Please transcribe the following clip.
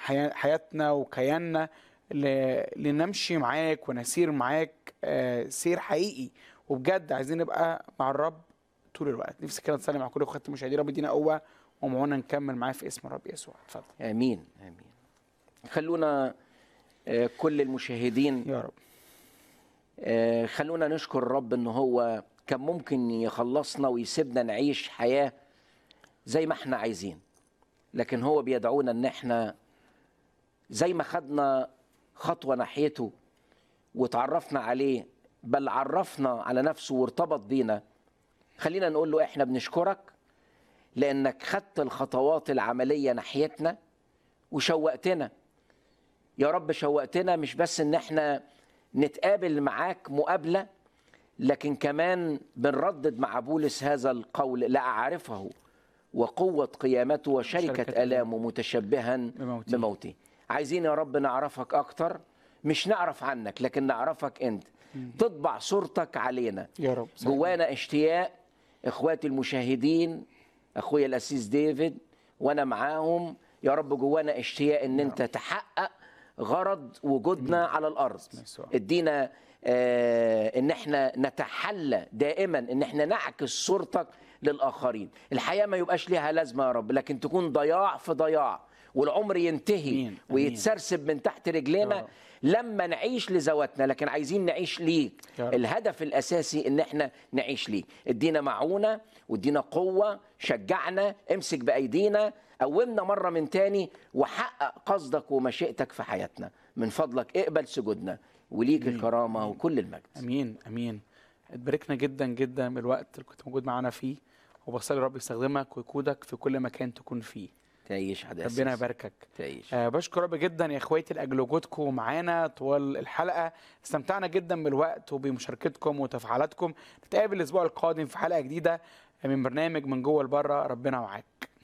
حيا- حياتنا وكياننا ل- لنمشي معاك ونسير معاك آه، سير حقيقي وبجد عايزين نبقى مع الرب طول الوقت نفسي كده نسلم على كل اخوات المشاهدين رب يدينا قوه ومعونا نكمل معاه في اسم الرب يسوع اتفضل امين امين خلونا آه، كل المشاهدين يا رب آه، خلونا نشكر الرب ان هو كان ممكن يخلصنا ويسيبنا نعيش حياة زي ما احنا عايزين لكن هو بيدعونا ان احنا زي ما خدنا خطوة ناحيته وتعرفنا عليه بل عرفنا على نفسه وارتبط بينا خلينا نقول له احنا بنشكرك لانك خدت الخطوات العملية ناحيتنا وشوقتنا يا رب شوقتنا مش بس ان احنا نتقابل معاك مقابله لكن كمان بنردد مع بولس هذا القول لا اعرفه وقوه قيامته وشركه شركة الامه متشبها بموته. بموته عايزين يا رب نعرفك اكتر مش نعرف عنك لكن نعرفك انت تطبع صورتك علينا يا رب جوانا اشتياق اخواتي المشاهدين اخويا الاسيس ديفيد وانا معاهم يا رب جوانا اشتياق ان انت تحقق غرض وجودنا على الارض يسوع. ادينا آه ان احنا نتحلى دائما ان احنا نعكس صورتك للاخرين الحياه ما يبقاش ليها لازمه يا رب لكن تكون ضياع في ضياع والعمر ينتهي أمين. أمين. ويتسرسب من تحت رجلينا يا رب. لما نعيش لذواتنا لكن عايزين نعيش ليك يا رب. الهدف الاساسي ان احنا نعيش ليك ادينا معونه وادينا قوه شجعنا امسك بايدينا قومنا مره من تاني وحقق قصدك ومشيئتك في حياتنا من فضلك اقبل سجودنا وليك الكرامه وكل المجد امين امين اتباركنا جدا جدا بالوقت اللي كنت موجود معانا فيه وبصلي رب يستخدمك ويقودك في كل مكان تكون فيه تعيش حدث ربنا يباركك تعيش آه بشكر رب جدا يا اخواتي لاجل وجودكم معانا طوال الحلقه استمتعنا جدا بالوقت وبمشاركتكم وتفاعلاتكم نتقابل الاسبوع القادم في حلقه جديده من برنامج من جوه لبره ربنا معاك